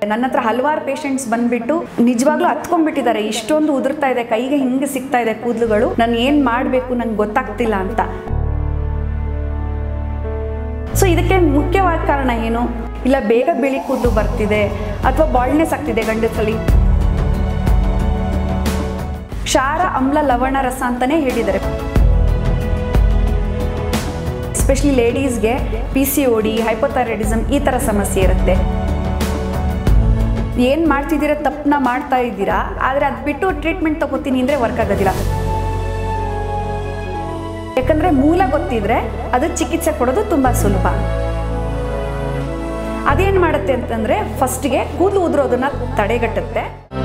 ನನ್ನ ಹತ್ರ ಹಲವಾರು ಪೇಷಂಟ್ಸ್ ಬಂದ್ಬಿಟ್ಟು ನಿಜವಾಗ್ಲೂ ಹತ್ಕೊಂಡ್ಬಿಟ್ಟಿದ್ದಾರೆ ಇಷ್ಟೊಂದು ಉದುರ್ತಾ ಇದೆ ಕೈಗೆ ಹಿಂಗೆ ಸಿಗ್ತಾ ಇದೆ ಕೂದಲುಗಳು ನಾನು ಏನು ಮಾಡಬೇಕು ನಂಗೆ ಗೊತ್ತಾಗ್ತಿಲ್ಲ ಅಂತ ಸೊ ಇದಕ್ಕೆ ಮುಖ್ಯವಾದ ಕಾರಣ ಏನು ಇಲ್ಲ ಬೇಗ ಬಿಳಿ ಕೂದಲು ಬರ್ತಿದೆ ಅಥವಾ ಬಾಲ್ನೆಸ್ ಆಗ್ತಿದೆ ಗಂಡಸಲ್ಲಿ ಕ್ಷಾರ ಅಮ್ಲ ಲವಣ ರಸ ಅಂತಾನೆ ಹೇಳಿದ್ದಾರೆ ಎಸ್ಪೆಷಲಿ ಲೇಡೀಸ್ಗೆ P C O D hypothyroidism ಈ ಥರ ಸಮಸ್ಯೆ ಇರುತ್ತೆ ಏನು ಮಾಡ್ತಿದ್ದೀರಾ ತಪ್ಪನ್ನ ಮಾಡ್ತಾ ಇದ್ದೀರಾ ಆದರೆ ಅದು ಬಿಟ್ಟು ಟ್ರೀಟ್ಮೆಂಟ್ ತಗೋತೀನಿ ಅಂದರೆ ವರ್ಕ್ ಆಗೋದಿಲ್ಲ ಯಾಕಂದರೆ ಮೂಲ ಗೊತ್ತಿದ್ರೆ ಅದು ಚಿಕಿತ್ಸೆ ಕೊಡೋದು ತುಂಬ ಸುಲಭ ಅದೇನು ಮಾಡುತ್ತೆ ಅಂತಂದರೆ ಫಸ್ಟ್ಗೆ ಕೂದಲು ಉದುರೋದನ್ನ ತಡೆಗಟ್ಟುತ್ತೆ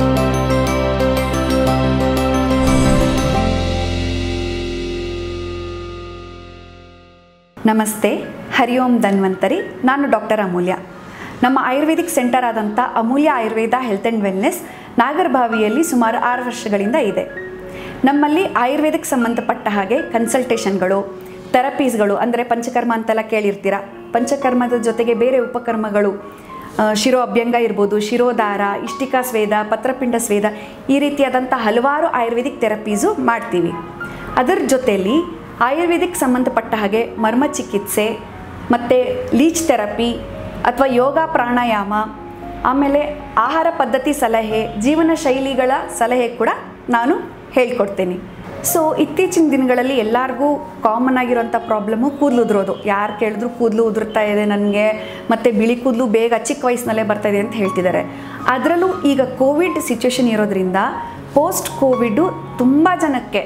ನಮಸ್ತೆ ಹರಿ ಓಂ ಧನ್ವಂತರಿ ನಾನು ಡಾಕ್ಟರ್ ಅಮೂಲ್ಯ ನಮ್ಮ ಆಯುರ್ವೇದಿಕ್ ಸೆಂಟರ್ ಆದಂಥ Amulya Ayurveda health and wellness ನಾಗರಭಾವಿಯಲ್ಲಿ ಸುಮಾರು ಆರು ವರ್ಷಗಳಿಂದ ಇದೆ ನಮ್ಮಲ್ಲಿ ಆಯುರ್ವೇದಕ್ಕೆ ಸಂಬಂಧಪಟ್ಟ ಹಾಗೆ ಕನ್ಸಲ್ಟೇಷನ್ಗಳು ಥೆರಪೀಸ್ಗಳು ಅಂದರೆ ಪಂಚಕರ್ಮ ಅಂತೆಲ್ಲ ಕೇಳಿರ್ತೀರ ಪಂಚಕರ್ಮದ ಜೊತೆಗೆ ಬೇರೆ ಉಪಕರ್ಮಗಳು ಆ, ಶಿರೋ ಅಭ್ಯಂಗ ಇರ್ಬೋದು ಶಿರೋದಾರ ಇಷ್ಟಿಕಾ ಸ್ವೇದ ಪತ್ರಪಿಂಡ ಸ್ವೇದ ಈ ರೀತಿಯಾದಂಥ ಹಲವಾರು ಆಯುರ್ವೇದಿಕ್ ಥೆರಪೀಸು ಮಾಡ್ತೀವಿ ಅದರ ಜೊತೆಯಲ್ಲಿ ಆಯುರ್ವೇದಿಕ್ ಸಂಬಂಧಪಟ್ಟ ಹಾಗೆ ಮರ್ಮ ಚಿಕಿತ್ಸೆ ಮತ್ತು ಲೀಚ್ ಥೆರಪಿ ಅಥವಾ ಯೋಗ ಪ್ರಾಣಾಯಾಮ ಆಮೇಲೆ ಆಹಾರ ಪದ್ಧತಿ ಸಲಹೆ ಜೀವನ ಶೈಲಿಗಳ ಸಲಹೆ ಕೂಡ ನಾನು ಹೇಳ್ಕೊಡ್ತೀನಿ ಸೊ ಇತ್ತೀಚಿನ ದಿನಗಳಲ್ಲಿ ಎಲ್ಲರಿಗೂ ಕಾಮನ್ ಆಗಿರೋಂಥ ಪ್ರಾಬ್ಲಮ್ಮು ಕೂದಲು ಉದುರೋದು ಯಾರು ಕೇಳಿದ್ರು ಕೂದಲು ಉದುರ್ತಾ ಇದೆ ನನಗೆ ಮತ್ತು ಬಿಳಿ ಕೂದಲು ಬೇಗ ಚಿಕ್ಕ ವಯಸ್ಸಿನಲ್ಲೇ ಬರ್ತಾ ಇದೆ ಅಂತ ಹೇಳ್ತಿದ್ದಾರೆ ಅದರಲ್ಲೂ ಈಗ ಕೋವಿಡ್ ಸಿಚುವೇಶನ್ ಇರೋದ್ರಿಂದ ಪೋಸ್ಟ್ ಕೋವಿಡು ತುಂಬ ಜನಕ್ಕೆ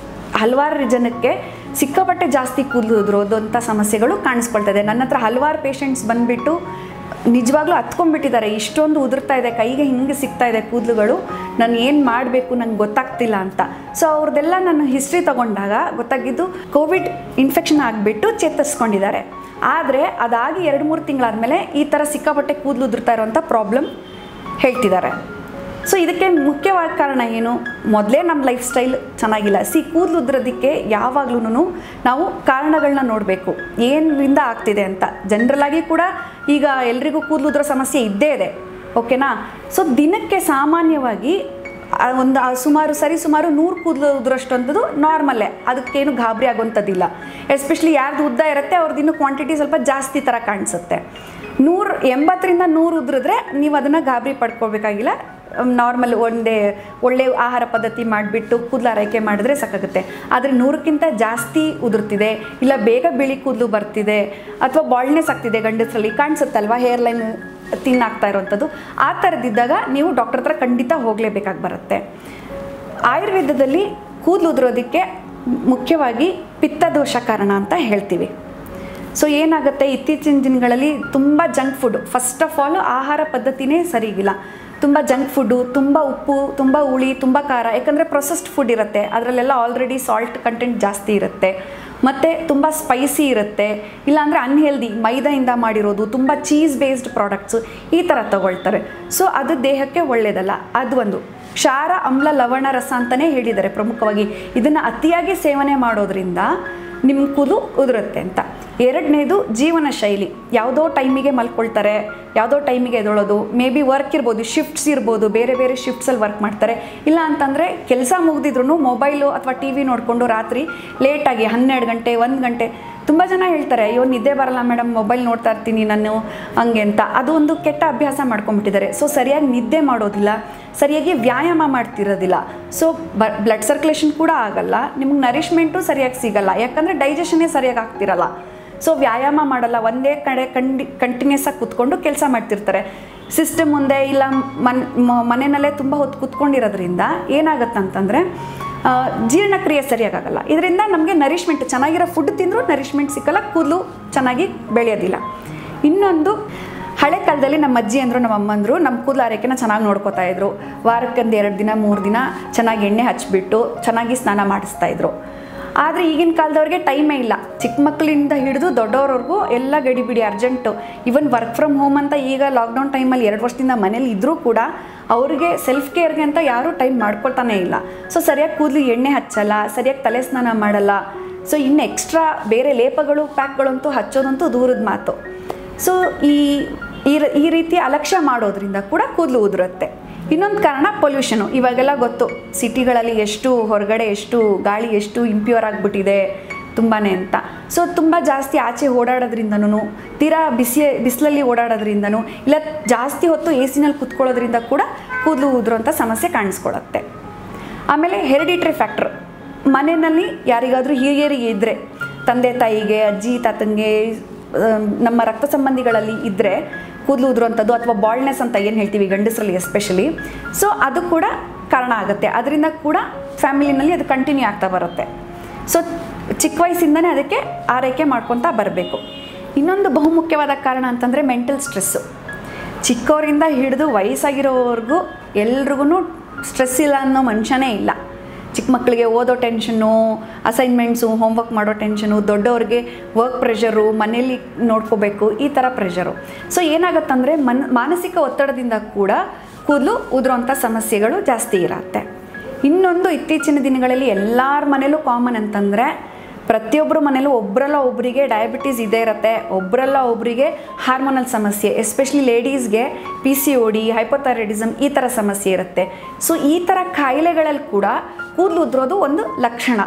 ಹಲವಾರು ಜನಕ್ಕೆ ಸಿಕ್ಕಾಪಟ್ಟೆ ಜಾಸ್ತಿ ಕೂದಲು ಉದುರೋದು ಅಂತ ಸಮಸ್ಯೆಗಳು ಕಾಣಿಸ್ಕೊಳ್ತಾ ಇದೆ ನನ್ನ ಹತ್ರ ಹಲವಾರು ಪೇಷಂಟ್ಸ್ ಬಂದುಬಿಟ್ಟು ನಿಜವಾಗ್ಲೂ ಹತ್ಕೊಂಡ್ಬಿಟ್ಟಿದ್ದಾರೆ ಇಷ್ಟೊಂದು ಉದುರ್ತಾ ಇದೆ ಕೈಗೆ ಹಿಂಗೆ ಸಿಗ್ತಾ ಇದೆ ಕೂದಲುಗಳು ನಾನು ಏನು ಮಾಡಬೇಕು ನಂಗೆ ಗೊತ್ತಾಗ್ತಿಲ್ಲ ಅಂತ ಸೊ ಅವ್ರದ್ದೆಲ್ಲ ನಾನು ಹಿಸ್ಟ್ರಿ ತಗೊಂಡಾಗ ಗೊತ್ತಾಗಿದ್ದು ಕೋವಿಡ್ ಇನ್ಫೆಕ್ಷನ್ ಆಗಿಬಿಟ್ಟು ಚೇತರಿಸ್ಕೊಂಡಿದ್ದಾರೆ ಆದರೆ ಅದಾಗಿ ಎರಡು ಮೂರು ತಿಂಗಳಾದಮೇಲೆ ಈ ಥರ ಸಿಕ್ಕಾಪಟ್ಟೆ ಕೂದಲು ಉದುರ್ತಾ ಇರೋವಂಥ ಪ್ರಾಬ್ಲಮ್ ಹೇಳ್ತಿದ್ದಾರೆ ಸೊ ಇದಕ್ಕೆ ಮುಖ್ಯವಾದ ಕಾರಣ ಏನು ಮೊದಲೇ ನಮ್ಮ ಲೈಫ್ ಸ್ಟೈಲ್ ಚೆನ್ನಾಗಿಲ್ಲ ಸಿ ಕೂದಲು ಉದ್ರೋದಕ್ಕೆ ಯಾವಾಗ್ಲೂ ನಾವು ಕಾರಣಗಳನ್ನ ನೋಡಬೇಕು ಏನಿಂದ ಆಗ್ತಿದೆ ಅಂತ ಜನರಲಾಗಿ ಕೂಡ ಈಗ ಎಲ್ರಿಗೂ ಕೂದಲು ಉದ್ರೋ ಸಮಸ್ಯೆ ಇದ್ದೇ ಇದೆ ಓಕೆನಾ ಸೊ ದಿನಕ್ಕೆ ಸಾಮಾನ್ಯವಾಗಿ ಆ ಒಂದು ಆ ಸುಮಾರು ಸರಿ ಸುಮಾರು ನೂರು ಕೂದಲು ಉದುರಷ್ಟೊಂಥದ್ದು ನಾರ್ಮಲ್ಲೇ ಅದಕ್ಕೇನು ಗಾಬರಿ ಆಗುವಂಥದ್ದಿಲ್ಲ ಎಸ್ಪೆಷಲಿ ಯಾರ್ದು ಉದ್ದ ಇರುತ್ತೆ ಅವ್ರದ್ದು ಇನ್ನೂ ಕ್ವಾಂಟಿಟಿ ಸ್ವಲ್ಪ ಜಾಸ್ತಿ ಥರ ಕಾಣಿಸುತ್ತೆ ನೂರು ಎಂಬತ್ತರಿಂದ ನೂರು ಉದುರಿದ್ರೆ ನೀವು ಅದನ್ನು ಗಾಬರಿ ಪಡ್ಕೋಬೇಕಾಗಿಲ್ಲ ನಾರ್ಮಲ್ ಒಂದೇ ಒಳ್ಳೆ ಆಹಾರ ಪದ್ಧತಿ ಮಾಡಿಬಿಟ್ಟು ಕೂದಲು ಆರೈಕೆ ಮಾಡಿದ್ರೆ ಸಾಕಾಗುತ್ತೆ ಆದರೆ ನೂರಕ್ಕಿಂತ ಜಾಸ್ತಿ ಉದುರ್ತಿದೆ ಇಲ್ಲ ಬೇಗ ಬಿಳಿ ಕೂದಲು ಬರ್ತಿದೆ ಅಥವಾ ಬಾಲ್ನೆಸ್ ಆಗ್ತಿದೆ ಗಂಡಸರಲ್ಲಿ ಕಾಣಿಸುತ್ತಲ್ವಾ ಹೇರ್ ಲೈನ್ ತಿನ್ ಆಗ್ತಾ ಇರೋವಂಥದ್ದು ಆ ಥರದ್ದಿದ್ದಾಗ ನೀವು ಡಾಕ್ಟರ್ ಹತ್ರ ಖಂಡಿತ ಹೋಗಲೇಬೇಕಾಗಿ ಬರುತ್ತೆ ಆಯುರ್ವೇದದಲ್ಲಿ ಕೂದಲು ಉದುರೋದಕ್ಕೆ ಮುಖ್ಯವಾಗಿ ಪಿತ್ತದೋಷ ಕಾರಣ ಅಂತ ಹೇಳ್ತೀವಿ ಸೊ ಏನಾಗುತ್ತೆ ಇತ್ತೀಚಿನ ದಿನಗಳಲ್ಲಿ ತುಂಬ junk food first of all ಆಹಾರ ಪದ್ಧತಿನೇ ಸರಿಗಿಲ್ಲ ತುಂಬ ಜಂಕ್ ಫುಡ್ಡು ತುಂಬ ಉಪ್ಪು ತುಂಬ ಹುಳಿ ತುಂಬ ಖಾರ ಯಾಕಂದರೆ ಪ್ರೊಸೆಸ್ಡ್ ಫುಡ್ ಇರುತ್ತೆ ಅದರಲ್ಲೆಲ್ಲ ಆಲ್ರೆಡಿ ಸಾಲ್ಟ್ ಕಂಟೆಂಟ್ ಜಾಸ್ತಿ ಇರುತ್ತೆ ಮತ್ತು ತುಂಬ ಸ್ಪೈಸಿ ಇರುತ್ತೆ ಇಲ್ಲಾಂದರೆ ಅನ್ಹೆಲ್ದಿ ಮೈದಾಯಿಂದ ಮಾಡಿರೋದು ತುಂಬ ಚೀಸ್ ಬೇಸ್ಡ್ ಪ್ರಾಡಕ್ಟ್ಸು ಈ ಥರ ತಗೊಳ್ತಾರೆ ಸೊ ಅದು ದೇಹಕ್ಕೆ ಒಳ್ಳೆಯದಲ್ಲ ಅದು ಒಂದು ಕ್ಷಾರ ಅಮ್ಲ ಲವಣ ರಸ ಅಂತಲೇ ಹೇಳಿದ್ದಾರೆ ಪ್ರಮುಖವಾಗಿ ಇದನ್ನು ಅತಿಯಾಗಿ ಸೇವನೆ ಮಾಡೋದ್ರಿಂದ ನಿಮ್ಮ ಕೂದಲು ಉದುರುತ್ತೆ ಅಂತ ಎರಡನೇದು ಜೀವನ ಶೈಲಿ ಯಾವುದೋ ಟೈಮಿಗೆ ಮಲ್ಕೊಳ್ತಾರೆ ಯಾವುದೋ ಟೈಮಿಗೆ ಎದೊಳೋದು ಮೇ ಬಿ ವರ್ಕ್ ಇರ್ಬೋದು ಶಿಫ್ಟ್ಸ್ ಇರ್ಬೋದು ಬೇರೆ ಬೇರೆ ಶಿಫ್ಟ್ಸಲ್ಲಿ ವರ್ಕ್ ಮಾಡ್ತಾರೆ ಇಲ್ಲ ಅಂತಂದರೆ ಕೆಲಸ ಮುಗ್ದಿದ್ರು ಮೊಬೈಲು ಅಥವಾ ಟಿ ವಿ ನೋಡಿಕೊಂಡು ರಾತ್ರಿ ಲೇಟಾಗಿ ಹನ್ನೆರಡು ಗಂಟೆ ಒಂದು ಗಂಟೆ ತುಂಬ ಜನ ಹೇಳ್ತಾರೆ ಅಯ್ಯೋ ನಿದ್ದೆ ಬರಲ್ಲ ಮೇಡಮ್ ಮೊಬೈಲ್ ನೋಡ್ತಾ ಇರ್ತೀನಿ ನಾನು ಹಂಗೆ ಅಂತ ಅದು ಒಂದು ಕೆಟ್ಟ ಅಭ್ಯಾಸ ಮಾಡ್ಕೊಂಡ್ಬಿಟ್ಟಿದ್ದಾರೆ ಸೊ ಸರಿಯಾಗಿ ನಿದ್ದೆ ಮಾಡೋದಿಲ್ಲ ಸರಿಯಾಗಿ ವ್ಯಾಯಾಮ ಮಾಡ್ತಿರೋದಿಲ್ಲ ಸೊ ಬ ಬ್ಲಡ್ ಸರ್ಕ್ಯುಲೇಷನ್ ಕೂಡ ಆಗಲ್ಲ ನಿಮ್ಗೆ ನರಿಷ್ಮೆಂಟು ಸರಿಯಾಗಿ ಸಿಗಲ್ಲ ಯಾಕಂದರೆ ಡೈಜೆಷನ್ನೇ ಸರಿಯಾಗಿ ಆಗ್ತಿರಲ್ಲ ಸೊ ವ್ಯಾಯಾಮ ಮಾಡಲ್ಲ ಒಂದೇ ಕಡೆ ಕಂಡಿ ಕಂಟಿನ್ಯೂಸ್ ಆಗಿ ಕುತ್ಕೊಂಡು ಕೆಲಸ ಮಾಡ್ತಿರ್ತಾರೆ ಸಿಸ್ಟಮ್ ಮುಂದೆ ಇಲ್ಲ ಮನ್ ಮ- ಮನೆಯಲ್ಲೇ ತುಂಬ ಹೊತ್ತು ಕುತ್ಕೊಂಡಿರೋದ್ರಿಂದ ಏನಾಗತ್ತಂತಂದರೆ ಆ, ಜೀರ್ಣಕ್ರಿಯೆ ಸರಿಯಾಗಲ್ಲ ಇದರಿಂದ ನಮಗೆ ನರಿಷ್ಮೆಂಟ್ ಚೆನ್ನಾಗಿರೋ ಫುಡ್ ತಿಂದರೂ ನರಿಷ್ಮೆಂಟ್ ಸಿಕ್ಕಲ್ಲ ಕೂದಲು ಚೆನ್ನಾಗಿ ಬೆಳೆಯೋದಿಲ್ಲ ಇನ್ನೊಂದು ಹಳೆ ಕಾಲದಲ್ಲಿ ನಮ್ಮ ಅಜ್ಜಿ ಅಂದರು ನಮ್ಮ ಅಮ್ಮಂದರು ನಮ್ಮ ಕೂದಲು ಆರೈಕೆನ ಚೆನ್ನಾಗಿ ನೋಡ್ಕೋತಾ ಇದ್ರು ವಾರಕ್ಕೊಂದು ಎರಡು ದಿನ ಮೂರು ದಿನ ಚೆನ್ನಾಗಿ ಎಣ್ಣೆ ಹಚ್ಬಿಟ್ಟು ಚೆನ್ನಾಗಿ ಸ್ನಾನ ಮಾಡಿಸ್ತಾ ಇದ್ರು ಆದರೆ ಈಗಿನ ಕಾಲದವ್ರಿಗೆ ಟೈಮೇ ಇಲ್ಲ ಚಿಕ್ಕ ಮಕ್ಕಳಿಂದ ಹಿಡಿದು ದೊಡ್ಡವ್ರವ್ರಿಗೂ ಎಲ್ಲ ಗಡಿಬಿಡಿ urgent even work from home ಅಂತ ಈಗ ಲಾಕ್ಡೌನ್ ಟೈಮಲ್ಲಿ ಎರಡು ವರ್ಷದಿಂದ ಮನೇಲಿ ಇದ್ದರೂ ಕೂಡ ಅವ್ರಿಗೆ ಸೆಲ್ಫ್ ಕೇರ್ಗೆ ಅಂತ ಯಾರೂ ಟೈಮ್ ಮಾಡ್ಕೊಳ್ತಾನೆ ಇಲ್ಲ ಸೊ ಸರಿಯಾಗಿ ಕೂದಲು ಎಣ್ಣೆ ಹಚ್ಚಲ್ಲ ಸರಿಯಾಗಿ ತಲೆ ಸ್ನಾನ ಮಾಡಲ್ಲ ಸೊ ಇನ್ನು ಎಕ್ಸ್ಟ್ರಾ ಬೇರೆ ಲೇಪಗಳು ಪ್ಯಾಕ್ಗಳಂತೂ ಹಚ್ಚೋದಂತೂ ದೂರದ ಮಾತು ಸೊ ಈ ಈ ರ- ಈ ರೀತಿ ಅಲಕ್ಷ್ಯ ಮಾಡೋದ್ರಿಂದ ಕೂಡ ಕೂದಲು ಉದುರುತ್ತೆ ಇನ್ನೊಂದು ಕಾರಣ ಪೊಲ್ಯೂಷನು ಇವಾಗೆಲ್ಲ ಗೊತ್ತು ಸಿಟಿಗಳಲ್ಲಿ ಎಷ್ಟು ಹೊರಗಡೆ ಎಷ್ಟು ಗಾಳಿ ಎಷ್ಟು ಇಂಪ್ಯೂರ್ ಆಗಿಬಿಟ್ಟಿದೆ ತುಂಬಾ ಅಂತ ಸೊ ತುಂಬ ಜಾಸ್ತಿ ಆಚೆ ಓಡಾಡೋದ್ರಿಂದನೂ ತೀರಾ ಬಿಸಿ ಬಿಸಿಲಲ್ಲಿ ಓಡಾಡೋದ್ರಿಂದನೂ ಇಲ್ಲ ಜಾಸ್ತಿ ಹೊತ್ತು ಎ ಸಿನಲ್ಲಿ ಕುತ್ಕೊಳ್ಳೋದ್ರಿಂದ ಕೂಡ ಕೂದಲು ಉದುರುವಂಥ ಸಮಸ್ಯೆ ಕಾಣಿಸ್ಕೊಳ್ಳುತ್ತೆ ಆಮೇಲೆ ಹೆರಿಡಿಟ್ರಿ ಫ್ಯಾಕ್ಟ್ರ್ ಮನೆಯಲ್ಲಿ ಯಾರಿಗಾದರೂ ಹಿರಿಯರಿಗೆ ಇದ್ದರೆ ತಂದೆ ತಾಯಿಗೆ ಅಜ್ಜಿ ತಾತಂಗೆ ಆಮ್, ನಮ್ಮ ರಕ್ತ ಸಂಬಂಧಿಗಳಲ್ಲಿ ಇದ್ದರೆ ಕೂದಲು ಉದುರುವಂಥದ್ದು ಅಥವಾ ಬಾಲ್ನೆಸ್ ಅಂತ ಏನು ಹೇಳ್ತೀವಿ ಗಂಡಸರಲ್ಲಿ ಎಸ್ಪೆಷಲಿ ಸೊ ಅದು ಕೂಡ ಕಾರಣ ಆಗುತ್ತೆ ಅದರಿಂದ ಕೂಡ ಫ್ಯಾಮಿಲಿನಲ್ಲಿ ಅದು ಕಂಟಿನ್ಯೂ ಆಗ್ತಾ ಬರುತ್ತೆ ಸೊ ಚಿಕ್ಕ ವಯಸ್ಸಿಂದನೇ ಅದಕ್ಕೆ ಆರೈಕೆ ಮಾಡ್ಕೊತಾ ಬರಬೇಕು ಇನ್ನೊಂದು ಬಹುಮುಖ್ಯವಾದ ಕಾರಣ ಅಂತಂದರೆ ಮೆಂಟಲ್ ಸ್ಟ್ರೆಸ್ಸು ಚಿಕ್ಕವರಿಂದ ಹಿಡಿದು ವಯಸ್ಸಾಗಿರೋವರೆಗೂ ಎಲ್ರಿಗೂ ಸ್ಟ್ರೆಸ್ ಇಲ್ಲ ಅನ್ನೋ ಮನುಷ್ಯನೇ ಇಲ್ಲ ಚಿಕ್ಕ ಮಕ್ಕಳಿಗೆ ಓದೋ ಟೆನ್ಷನ್ನು ಅಸೈನ್ಮೆಂಟ್ಸು ಹೋಮ್ವರ್ಕ್ ಮಾಡೋ ಟೆನ್ಷನು ದೊಡ್ಡವ್ರಿಗೆ ವರ್ಕ್ ಪ್ರೆಷರು ಮನೇಲಿ ನೋಡ್ಕೋಬೇಕು ಈ ಥರ ಪ್ರೆಷರು ಸೊ ಏನಾಗುತ್ತಂದರೆ ಮನ್ ಮಾನಸಿಕ ಒತ್ತಡದಿಂದ ಕೂಡ ಕೂದಲು ಉದುರೋಂಥ ಸಮಸ್ಯೆಗಳು ಜಾಸ್ತಿ ಇರತ್ತೆ ಇನ್ನೊಂದು ಇತ್ತೀಚಿನ ದಿನಗಳಲ್ಲಿ ಎಲ್ಲರ ಮನೇಲೂ ಕಾಮನ್ ಅಂತಂದರೆ ಪ್ರತಿಯೊಬ್ಬರ ಮನೇಲೂ ಒಬ್ಬರಲ್ಲ ಒಬ್ಬರಿಗೆ ಡಯಾಬಿಟೀಸ್ ಇದೇ ಇರುತ್ತೆ ಒಬ್ಬರಲ್ಲ ಒಬ್ಬರಿಗೆ ಹಾರ್ಮೋನಲ್ ಸಮಸ್ಯೆ ಎಸ್ಪೆಷಲಿ ಲೇಡೀಸ್ಗೆ P C O D hypothyroidism ಈ ಥರ ಸಮಸ್ಯೆ ಇರುತ್ತೆ ಸೊ ಈ ಥರ ಕಾಯಿಲೆಗಳಲ್ಲಿ ಕೂಡ ಕೂದಲು ಉದುರೋದು ಒಂದು ಲಕ್ಷಣ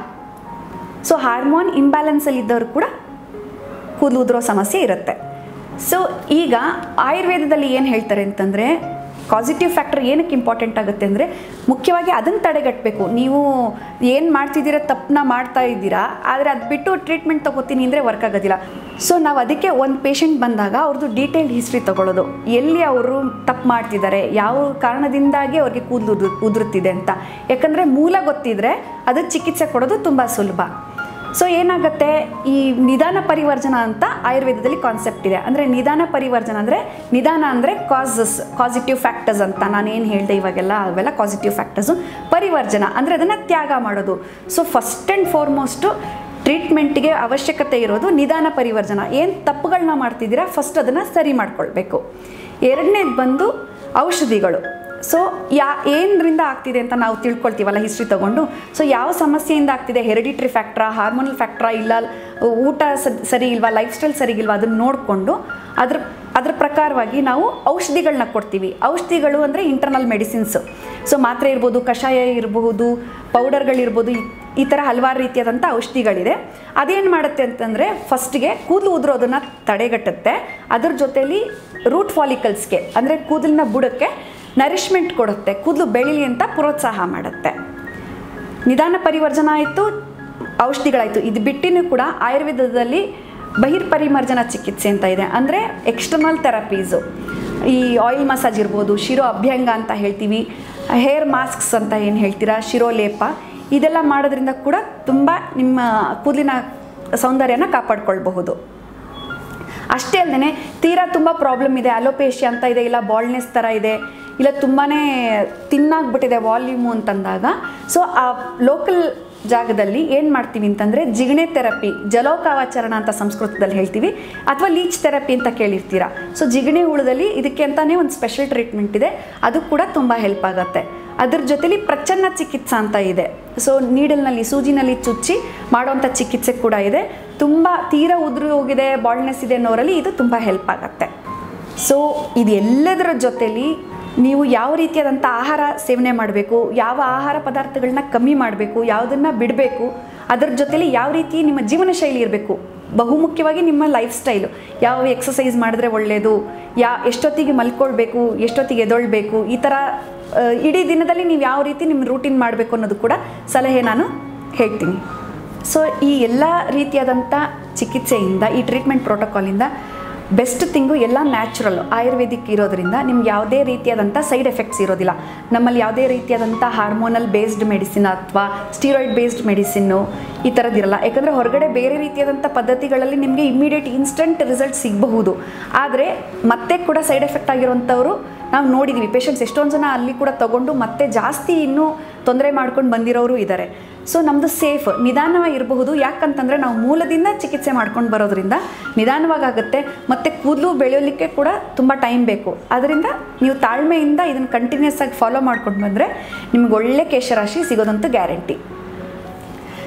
ಸೊ ಹಾರ್ಮೋನ್ ಇಂಬ್ಯಾಲೆನ್ಸಲ್ಲಿ ಇದ್ದವರು ಕೂಡ ಕೂದಲು ಉದುರೋ ಸಮಸ್ಯೆ ಇರುತ್ತೆ ಸೊ ಈಗ ಆಯುರ್ವೇದದಲ್ಲಿ ಏನು ಹೇಳ್ತಾರೆ ಅಂತಂದರೆ ಪಾಸಿಟಿವ್ ಫ್ಯಾಕ್ಟರ್ ಏನಕ್ಕೆ ಇಂಪಾರ್ಟೆಂಟ್ ಆಗುತ್ತೆ ಅಂದರೆ ಮುಖ್ಯವಾಗಿ ಅದನ್ನು ತಡೆಗಟ್ಟಬೇಕು ನೀವು ಏನು ಮಾಡ್ತಿದ್ದೀರ ತಪ್ಪನ್ನ ಮಾಡ್ತಾ ಇದ್ದೀರಾ ಆದರೆ ಅದು ಬಿಟ್ಟು ಟ್ರೀಟ್ಮೆಂಟ್ ತೊಗೋತೀನಿ ಅಂದರೆ ವರ್ಕ್ ಆಗೋದಿಲ್ಲ ಸೊ ನಾವು ಅದಕ್ಕೆ ಒಂದು ಪೇಷಂಟ್ ಬಂದಾಗ ಅವ್ರದ್ದು ಡೀಟೇಲ್ಡ್ ಹಿಸ್ಟ್ರಿ ತೊಗೊಳ್ಳೋದು ಎಲ್ಲಿ ಅವರು ತಪ್ಪು ಮಾಡ್ತಿದ್ದಾರೆ ಯಾವ ಕಾರಣದಿಂದಾಗಿ ಅವ್ರಿಗೆ ಕೂದಲು ಉದು ಉದುರುತ್ತಿದೆ ಅಂತ ಯಾಕಂದರೆ ಮೂಲ ಗೊತ್ತಿದ್ರೆ ಅದು ಚಿಕಿತ್ಸೆ ಕೊಡೋದು ತುಂಬ ಸುಲಭ ಸೊ ಏನಾಗುತ್ತೆ ಈ ನಿಧಾನ ಪರಿವರ್ಜನ ಅಂತ ಆಯುರ್ವೇದದಲ್ಲಿ ಕಾನ್ಸೆಪ್ಟ್ ಇದೆ ಅಂದರೆ ನಿಧಾನ ಪರಿವರ್ಜನ ಅಂದರೆ ನಿಧಾನ ಅಂದರೆ ಕಾಸಸ್ ಕಾಸಿಟಿವ್ ಫ್ಯಾಕ್ಟರ್ಸ್ ಅಂತ ನಾನು ಏನು ಹೇಳಿದೆ ಇವಾಗೆಲ್ಲ ಅವೆಲ್ಲ ಕಾಸಿಟಿವ್ ಫ್ಯಾಕ್ಟರ್ಸು ಪರಿವರ್ಜನ ಅಂದರೆ ಅದನ್ನು ತ್ಯಾಗ ಮಾಡೋದು ಸೊ ಫಸ್ಟ್ ಆ್ಯಂಡ್ ಫಾರ್ಮೋಸ್ಟು ಟ್ರೀಟ್ಮೆಂಟ್ಗೆ ಅವಶ್ಯಕತೆ ಇರೋದು ನಿಧಾನ ಪರಿವರ್ಜನ ಏನು ತಪ್ಪುಗಳನ್ನ ಮಾಡ್ತಿದ್ದೀರಾ ಫಸ್ಟ್ ಅದನ್ನು ಸರಿ ಮಾಡ್ಕೊಳ್ಬೇಕು ಎರಡನೇದು ಬಂದು ಔಷಧಿಗಳು ಸೊ ಯಾ ಏನರಿಂದ ಆಗ್ತಿದೆ ಅಂತ ನಾವು ತಿಳ್ಕೊಳ್ತೀವಲ್ಲ ಹಿಸ್ಟ್ರಿ ತೊಗೊಂಡು ಸೊ ಯಾವ ಸಮಸ್ಯೆಯಿಂದ ಆಗ್ತಿದೆ ಹೆರಿಡಿಟ್ರಿ ಫ್ಯಾಕ್ಟ್ರಾ ಹಾರ್ಮೋನಲ್ ಫ್ಯಾಕ್ಟ್ರಾ ಇಲ್ಲ ಊಟ ಸ- ಸರಿ ಇಲ್ವಾ ಲೈಫ್ ಸ್ಟೈಲ್ ಸರಿ ಇಲ್ವಾ ಅದನ್ನು ನೋಡಿಕೊಂಡು ಅದ್ರ ಅದ್ರ ಪ್ರಕಾರವಾಗಿ ನಾವು ಔಷಧಿಗಳನ್ನ ಕೊಡ್ತೀವಿ ಔಷಧಿಗಳು ಅಂದರೆ ಇಂಟರ್ನಲ್ ಮೆಡಿಸಿನ್ಸ್ ಸೊ ಮಾತ್ರೆ ಇರ್ಬೋದು ಕಷಾಯ ಇರಬಹುದು ಪೌಡರ್ಗಳಿರ್ಬೋದು ಈ- ಈ ಥರ ಹಲವಾರು ರೀತಿಯಾದಂಥ ಔಷಧಿಗಳಿದೆ ಅದೇನು ಮಾಡುತ್ತೆ ಅಂತಂದರೆ ಫಸ್ಟ್ಗೆ ಕೂದಲು ಉದುರೋದನ್ನು ತಡೆಗಟ್ಟುತ್ತೆ ಅದ್ರ ಜೊತೆಲಿ ರೂಟ್ ಫಾಲಿಕಲ್ಸ್ಗೆ ಅಂದರೆ ಕೂದಲಿನ ಬುಡಕ್ಕೆ ನರಿಶ್ಮೆಂಟ್ ಕೊಡುತ್ತೆ ಕೂದಲು ಬೆಳೀಲಿ ಅಂತ ಪ್ರೋತ್ಸಾಹ ಮಾಡುತ್ತೆ ನಿಧಾನ ಪರಿವರ್ಜನ ಆಯಿತು ಔಷಧಿಗಳಾಯಿತು ಇದು ಬಿಟ್ಟಿನೂ ಕೂಡ ಆಯುರ್ವೇದದಲ್ಲಿ ಬಹಿರ್ಪರಿಮರ್ಜನ ಚಿಕಿತ್ಸೆ ಅಂತ ಇದೆ ಅಂದರೆ ಎಕ್ಸ್ಟರ್ನಲ್ ಥೆರಪೀಸು ಈ ಆಯಿಲ್ ಮಸಾಜ್ ಇರ್ಬೋದು ಶಿರೋ ಅಭ್ಯಂಗ ಅಂತ ಹೇಳ್ತೀವಿ ಹೇರ್ ಮಾಸ್ಕ್ಸ್ ಅಂತ ಏನು ಹೇಳ್ತೀರಾ ಶಿರೋಲೇಪ ಇದೆಲ್ಲ ಮಾಡೋದ್ರಿಂದ ಕೂಡ ತುಂಬ ನಿಮ್ಮ ಕೂದಲಿನ ಸೌಂದರ್ಯನ ಕಾಪಾಡ್ಕೊಳ್ಬಹುದು ಅಷ್ಟೇ ಅಲ್ಲದೆ ತೀರಾ ತುಂಬ ಪ್ರಾಬ್ಲಮ್ ಇದೆ ಅಲೋಪೇಶಿಯಾ ಅಂತ ಇದೆ ಇಲ್ಲ ಬಾಲ್ನೆಸ್ ಥರ ಇದೆ ಇಲ್ಲ ತುಂಬಾ ತಿನ್ನಾಗ್ಬಿಟ್ಟಿದೆ ವಾಲ್ಯೂಮು ಅಂತಂದಾಗ ಸೊ ಆ ಲೋಕಲ್ ಜಾಗದಲ್ಲಿ ಏನು ಮಾಡ್ತೀವಿ ಅಂತಂದರೆ ಜಿಗಣೆ ಥೆರಪಿ ಜಲೋಕಾವಾಚರಣ ಅಂತ ಸಂಸ್ಕೃತದಲ್ಲಿ ಹೇಳ್ತೀವಿ ಅಥವಾ ಲೀಚ್ ಥೆರಪಿ ಅಂತ ಕೇಳಿರ್ತೀರ ಸೊ ಜಿಗಣೆ ಹುಳದಲ್ಲಿ ಇದಕ್ಕೆ ಅಂತಲೇ ಒಂದು ಸ್ಪೆಷಲ್ ಟ್ರೀಟ್ಮೆಂಟ್ ಇದೆ ಅದು ಕೂಡ ತುಂಬ ಹೆಲ್ಪ್ ಆಗುತ್ತೆ ಅದ್ರ ಜೊತೆಲಿ ಪ್ರಚನ್ನ ಚಿಕಿತ್ಸಾ ಅಂತ ಇದೆ ಸೊ ನೀಡಲ್ನಲ್ಲಿ ಸೂಜಿನಲ್ಲಿ ಚುಚ್ಚಿ ಮಾಡುವಂಥ ಚಿಕಿತ್ಸೆ ಕೂಡ ಇದೆ ತುಂಬ ತೀರಾ ಉದುರು ಹೋಗಿದೆ ಬಾಲ್ನೆಸ್ ಇದೆ ಅನ್ನೋರಲ್ಲಿ ಇದು ತುಂಬ ಹೆಲ್ಪ್ ಆಗುತ್ತೆ ಸೊ ಇದೆಲ್ಲದರ ಜೊತೆಲಿ ನೀವು ಯಾವ ರೀತಿಯಾದಂಥ ಆಹಾರ ಸೇವನೆ ಮಾಡಬೇಕು ಯಾವ ಆಹಾರ ಪದಾರ್ಥಗಳನ್ನ ಕಮ್ಮಿ ಮಾಡಬೇಕು ಯಾವುದನ್ನು ಬಿಡಬೇಕು ಅದರ ಜೊತೆಲಿ ಯಾವ ರೀತಿ ನಿಮ್ಮ ಜೀವನ ಶೈಲಿ ಇರಬೇಕು ಬಹುಮುಖ್ಯವಾಗಿ ನಿಮ್ಮ ಲೈಫ್ ಸ್ಟೈಲು ಯಾವ ಎಕ್ಸಸೈಸ್ ಮಾಡಿದ್ರೆ ಒಳ್ಳೆಯದು ಯಾ ಎಷ್ಟೊತ್ತಿಗೆ ಮಲ್ಕೊಳ್ಬೇಕು ಎಷ್ಟೊತ್ತಿಗೆ ಎದೊಳ್ಬೇಕು ಈ ಥರ ಆ, ಇಡೀ ದಿನದಲ್ಲಿ ನೀವು ಯಾವ ರೀತಿ ನಿಮ್ಮ ರೂಟೀನ್ ಮಾಡಬೇಕು ಅನ್ನೋದು ಕೂಡ ಸಲಹೆ ನಾನು ಹೇಳ್ತೀನಿ ಸೊ ಈ ಎಲ್ಲ ರೀತಿಯಾದಂಥ ಚಿಕಿತ್ಸೆಯಿಂದ ಈ ಟ್ರೀಟ್ಮೆಂಟ್ ಪ್ರೋಟೋಕಾಲಿಂದ ಬೆಸ್ಟ್ ತಿಂಗು ಎಲ್ಲ ನ್ಯಾಚುರಲ್ ಆಯುರ್ವೇದಿಕ್ ಇರೋದ್ರಿಂದ ನಿಮ್ಗೆ ಯಾವುದೇ ರೀತಿಯಾದಂಥ ಸೈಡ್ ಎಫೆಕ್ಟ್ಸ್ ಇರೋದಿಲ್ಲ ನಮ್ಮಲ್ಲಿ ಯಾವುದೇ ರೀತಿಯಾದಂಥ ಹಾರ್ಮೋನಲ್ ಬೇಸ್ಡ್ ಮೆಡಿಸಿನ್ ಅಥವಾ ಸ್ಟೀರಾಯ್ಡ್ ಬೇಸ್ಡ್ ಮೆಡಿಸಿನ್ನು ಈ ಥರದ್ದಿರಲ್ಲ ಯಾಕಂದರೆ ಹೊರಗಡೆ ಬೇರೆ ರೀತಿಯಾದಂಥ ಪದ್ಧತಿಗಳಲ್ಲಿ ನಿಮಗೆ ಇಮಿಡಿಯೇಟ್ ಇನ್ಸ್ಟಂಟ್ ರಿಸಲ್ಟ್ ಸಿಗಬಹುದು ಆದರೆ ಮತ್ತೆ ಕೂಡ ಸೈಡ್ ಎಫೆಕ್ಟ್ ಆಗಿರುವಂಥವ್ರು ನಾವು ನೋಡಿದ್ದೀವಿ ಪೇಷಂಟ್ಸ್ ಎಷ್ಟೊಂದು ಜನ ಅಲ್ಲಿ ಕೂಡ ತಗೊಂಡು ಮತ್ತೆ ಜಾಸ್ತಿ ಇನ್ನೂ ತೊಂದರೆ ಮಾಡ್ಕೊಂಡು ಬಂದಿರೋರು ಇದ್ದಾರೆ ಸೊ ನಮ್ಮದು ಸೇಫ್ ನಿಧಾನವಾಗಿ ಇರಬಹುದು ಯಾಕಂತಂದರೆ ನಾವು ಮೂಲದಿಂದ ಚಿಕಿತ್ಸೆ ಮಾಡ್ಕೊಂಡು ಬರೋದ್ರಿಂದ ನಿಧಾನವಾಗಿ ಆಗುತ್ತೆ ಮತ್ತು ಕೂದಲು ಬೆಳೆಯೋಲಿಕ್ಕೆ ಕೂಡ ತುಂಬ ಟೈಮ್ ಬೇಕು ಅದರಿಂದ ನೀವು ತಾಳ್ಮೆಯಿಂದ ಇದನ್ನು ಕಂಟಿನ್ಯೂಸ್ ಆಗಿ ಫಾಲೋ ಮಾಡ್ಕೊಂಡು ಬಂದರೆ ನಿಮ್ಗೆ ಒಳ್ಳೆ ಕೇಶರಾಶಿ ಸಿಗೋದಂತೂ ಗ್ಯಾರಂಟಿ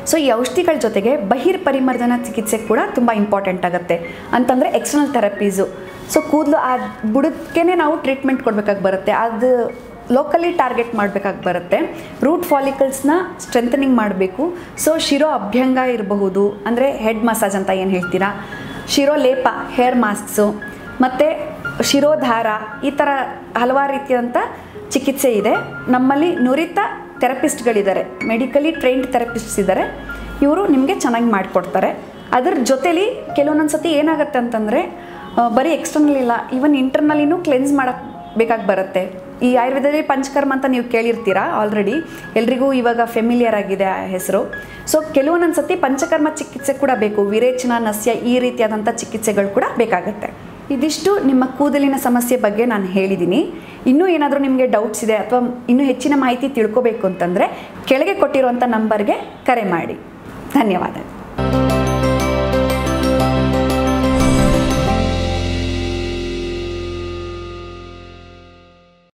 ಸೊ ಈ ಔಷಧಿಗಳ ಜೊತೆಗೆ ಬಹಿರ್ ಪರಿಮರ್ದನ ಚಿಕಿತ್ಸೆ ಕೂಡ ತುಂಬ ಇಂಪಾರ್ಟೆಂಟ್ ಆಗುತ್ತೆ ಅಂತಂದರೆ ಎಕ್ಸ್ಟರ್ನಲ್ ಥೆರಪೀಸು ಸೊ ಕೂದಲು ಆ ಬುಡಕ್ಕೇ ನಾವು ಟ್ರೀಟ್ಮೆಂಟ್ ಕೊಡಬೇಕಾಗಿ ಬರುತ್ತೆ ಅದು ಲೋಕಲಿ ಟಾರ್ಗೆಟ್ ಮಾಡಬೇಕಾಗಿ ಬರುತ್ತೆ ರೂಟ್ ಫಾಲಿಕಲ್ಸ್ನ ಸ್ಟ್ರೆಂಥನಿಂಗ್ ಮಾಡಬೇಕು ಸೊ ಶಿರೋ ಅಭ್ಯಂಗ ಇರಬಹುದು ಅಂದರೆ ಹೆಡ್ ಮಸಾಜ್ ಅಂತ ಏನು ಹೇಳ್ತೀರಾ ಶಿರೋ ಲೇಪ ಹೇರ್ ಮಾಸ್ಕ್ಸು ಮತ್ತು ಶಿರೋಧಾರ ಈ ಥರ ಹಲವಾರು ರೀತಿಯಾದಂಥ ಚಿಕಿತ್ಸೆ ಇದೆ ನಮ್ಮಲ್ಲಿ ನುರಿತ ಥೆರಪಿಸ್ಟ್ಗಳಿದ್ದಾರೆ ಮೆಡಿಕಲಿ ಟ್ರೈನ್ಡ್ ಥೆರಪಿಸ್ಟ್ಸ್ ಇದ್ದಾರೆ ಇವರು ನಿಮಗೆ ಚೆನ್ನಾಗಿ ಮಾಡಿಕೊಡ್ತಾರೆ ಅದ್ರ ಜೊತೇಲಿ ಕೆಲವೊಂದೊಂದು ಸತಿ ಏನಾಗುತ್ತೆ ಅಂತಂದರೆ ಬರೀ ಎಕ್ಸ್ಟರ್ನಲ್ ಇಲ್ಲ ಈವನ್ ಇಂಟರ್ನಲಿನೂ ಕ್ಲೆನ್ಸ್ ಮಾಡೋಕ್ಕೆ ಬೇಕಾಗಿ ಬರುತ್ತೆ ಈ ಆಯುರ್ವೇದದಲ್ಲಿ ಪಂಚಕರ್ಮ ಅಂತ ನೀವು ಕೇಳಿರ್ತೀರಾ ಆಲ್ರೆಡಿ ಎಲ್ರಿಗೂ ಇವಾಗ ಫೆಮಿಲಿಯರ್ ಆಗಿದೆ ಆ ಹೆಸರು ಸೊ ಕೆಲವೊಂದೊಂದು ಸತಿ ಪಂಚಕರ್ಮ ಚಿಕಿತ್ಸೆ ಕೂಡ ಬೇಕು ವಿರೇಚನ ನಸ್ಯ ಈ ರೀತಿಯಾದಂಥ ಚಿಕಿತ್ಸೆಗಳು ಕೂಡ ಬೇಕಾಗುತ್ತೆ ಇದಿಷ್ಟು ನಿಮ್ಮ ಕೂದಲಿನ ಸಮಸ್ಯೆ ಬಗ್ಗೆ ನಾನು ಹೇಳಿದ್ದೀನಿ ಇನ್ನೂ ಏನಾದರೂ ನಿಮಗೆ ಡೌಟ್ಸ್ ಇದೆ ಅಥವಾ ಇನ್ನೂ ಹೆಚ್ಚಿನ ಮಾಹಿತಿ ತಿಳ್ಕೊಬೇಕು ಅಂತಂದರೆ ಕೆಳಗೆ ಕೊಟ್ಟಿರುವಂಥ ನಂಬರ್ಗೆ ಕರೆ ಮಾಡಿ ಧನ್ಯವಾದ